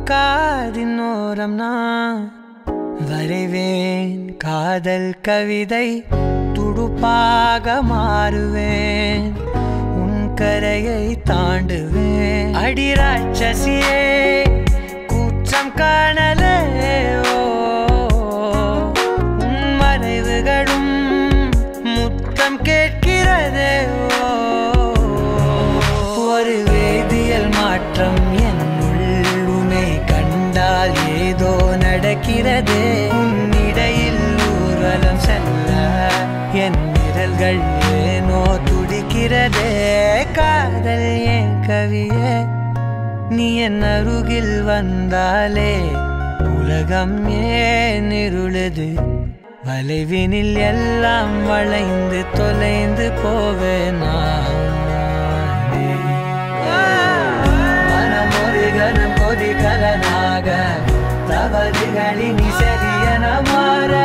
காதினோரம் நான் வரைவேன் காதல் கவிதை துடுப்பாக மாறுவேன் உன் கரையை தாண்டுவேன் அடி ராட்சசியே கூற்றம் காணலே ஓ உன் மறைவுகளும் முத்தம் கேட்கிறதே ஓ ஒரு வேதியியல் மாற்றம் என் உள்ளுமை கண்டால் ஏதோ நடக்கிறதே உன்னிடையில் ஊர்வலம் செல்ல என் விரல்கள் ஏனோ துடிக்கிறதே காதல் ஏன் கவியே நீ என் அருகில் வந்தாலே உலகம் ஏன் இருளுது வளைவினில் எல்லாம் வளைந்து தொலைந்து போவேனா மனம் ஒரு கணம் கொதிகலனாக தவறுகளினி சரியன மாற